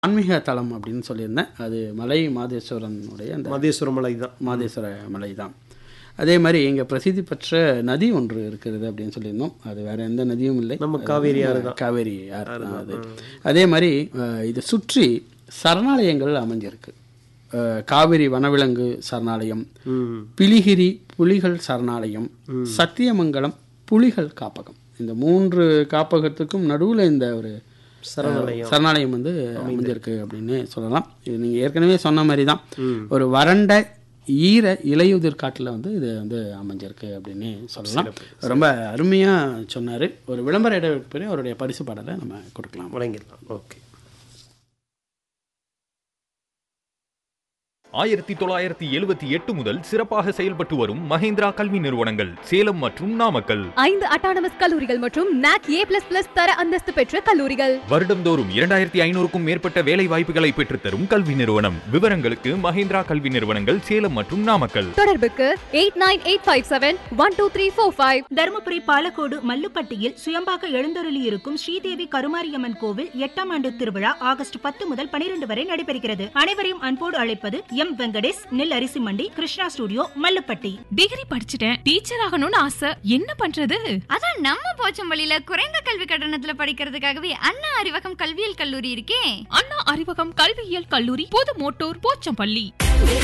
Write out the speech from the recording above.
ஆன்மீக தலம் அப்படின்னு சொல்லியிருந்தேன் அது மலை மாதேஸ்வரனுடைய அந்த மதேஸ்வர மலை தான் மாதேஸ்வர மலை தான் அதே மாதிரி இங்கே பிரசித்தி பெற்ற நதி ஒன்று இருக்கிறது அப்படின்னு சொல்லியிருந்தோம் அது வேற எந்த நதியும் இல்லை நம்ம அது காவேரி ஆறு நம்ம காவேரி ஆறு தான் அது அதே மாதிரி அஹ், இதை சுற்றி சரணாலயங்கள் அமைஞ்சிருக்கு அஹ், காவிரி வனவிலங்கு சரணாலயம் ம் பிலிகிரி புலிகள் சரணாலயம் சத்தியமங்கலம் புலிகள் காப்பகம் இந்த மூன்று காப்பகத்துக்கும் நடுவில் இந்த ஒரு சரணாலயம் சரணாலயம் வந்து அமைஞ்சிருக்கு அப்படின்னு சொல்லலாம் இது நீங்கள் ஏற்கனவே சொன்ன மாதிரி தான் ஒரு வறண்ட ஈர இலையுதிர் காட்டில் வந்து இது வந்து அமைஞ்சிருக்கு அப்படின்னு சொல்லலாம் ரொம்ப அருமையாக சொன்னார் ஒரு விளம்பர இடைவெளிக்கு பிறகு அவருடைய பரிசு பாடலை நம்ம கொடுக்கலாம் வழங்கிடலாம் ஓகே ஆயிரத்தி தொள்ளாயிரத்தி எழுபத்தி எட்டு முதல் சிறப்பாக செயல்பட்டு வரும் மஹேந்திரா கல்வி நிறுவனங்கள் சேலம் மற்றும் நாமக்கல் ஐந்து அட்டானமஸ் கல்லூரிகள் மற்றும் நாக் ஏ பிளஸ் பிளஸ் தர அந்தஸ்து பெற்ற கல்லூரிகள் வருடம்தோறும் இரண்டாயிரத்தி ஐநூறுக்கும் மேற்பட்ட வேலை வாய்ப்புகளை பெற்றுத்தரும் கல்வி நிறுவனம் விவரங்களுக்கு மஹேந்திரா கல்வி நிறுவனங்கள் சேலம் மற்றும் நாமக்கல் தொடர்புக்கு eight nine eight five seven one two three four five Dharmapuri Palacode மல்லுப்பட்டியில் சுயம்பாக எழுந்தருளி இருக்கும் ஸ்ரீதேவி கருமாரியம்மன் கோவில் எட்டாம் ஆண்டு திருவிழா ஆகஸ்ட் பத்து முதல் பனிரெண்டு வரை நடைபெறுகிறது அனைவரையும் அன்போடு அழைப்பது எம் வெங்கடேஷ் நெல் அரிசி மண்டி கிருஷ்ணா ஸ்டுடியோ மல்லுப்பட்டி டிகிரி படிச்சுட்டேன் டீச்சர் ஆகணும்னு ஆசை என்ன பண்றது அதான் நம்ம போச்சம்பள்ளியில குறைந்த கல்வி கட்டணத்துல படிக்கிறதுக்காகவே அண்ணா அறிவகம் கல்வியியல் கல்லூரி இருக்கே அண்ணா அறிவகம் கல்வியியல் கல்லூரி புது மோட்டூர் போச்சம்பள்ளி